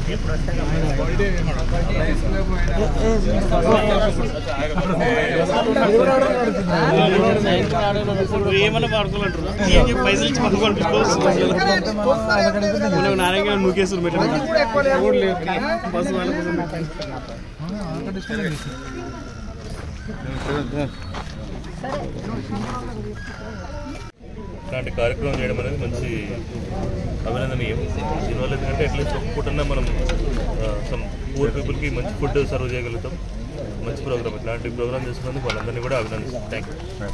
ఏమన్నా పాడుకోవాలంటారు ఏం చెప్పి పైసలు ఇచ్చి పడుకోవాలి మనం నారాయణ నువ్వుకేసారు బస్సు వాళ్ళ కోసం ఇలాంటి కార్యక్రమం చేయడం అనేది మంచి అభినందనీయం దీనివల్ల ఎందుకంటే అట్లీస్ట్ ఒక పూటన్నా మనం సమ్ పూర్ పీపుల్కి మంచి ఫుడ్ సర్వ్ చేయగలుగుతాం మంచి ప్రోగ్రామ్ ఇట్లాంటి ప్రోగ్రామ్ చేస్తున్నందుకు వాళ్ళందరినీ కూడా అభినందిస్తాం thank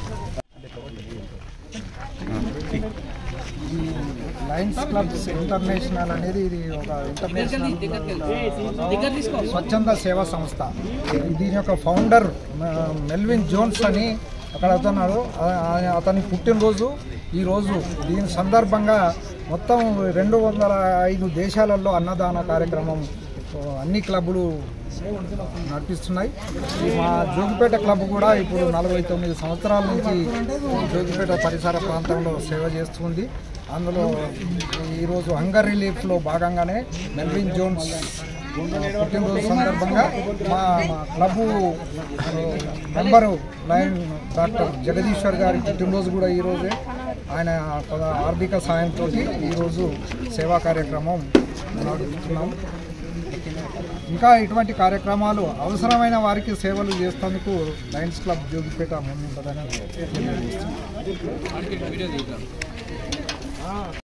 you Lions clubs international అనేది ఇది ఒక ఇంటర్నేషనల్ స్వచ్ఛంద సేవా సంస్థ దీని యొక్క ఫౌండర్ ఆ, మెల్విన్ జోన్స్ అని అక్కడ అతన్నాడు ఆ- అతని పుట్టినరోజు ఈరోజు దీని సందర్భంగా మొత్తం రెండు వందల ఐదు దేశాలలో అన్నదాన కార్యక్రమం ఆ, అన్ని క్లబ్బులు నడిపిస్తున్నాయి ఈ మా జోగిపేట క్లబ్ కూడా ఇప్పుడు నలభై తొమ్మిది సంవత్సరాల నుంచి జోగిపేట పరిసర ప్రాంతంలో సేవ చేస్తుంది అందులో ఈరోజు హంగర్ రిలీఫ్లో భాగంగానే మెల్విన్ జోన్స్ పుట్టినరోజు సందర్భంగా మా మా club member Lion doctor Jagadishwar గారి పుట్టినరోజు కూడా ఈరోజే ఆయన కొంత ఆర్థిక సాయంతో ఈరోజు సేవా కార్యక్రమం నడుపుతున్నాం ఇంకా ఇటువంటి కార్యక్రమాలు అవసరమైన వారికి సేవలు చేసేందుకు లయన్స్ క్లబ్ జోగిపేట ముందుంటుందని తెలియజేస్తున్నాం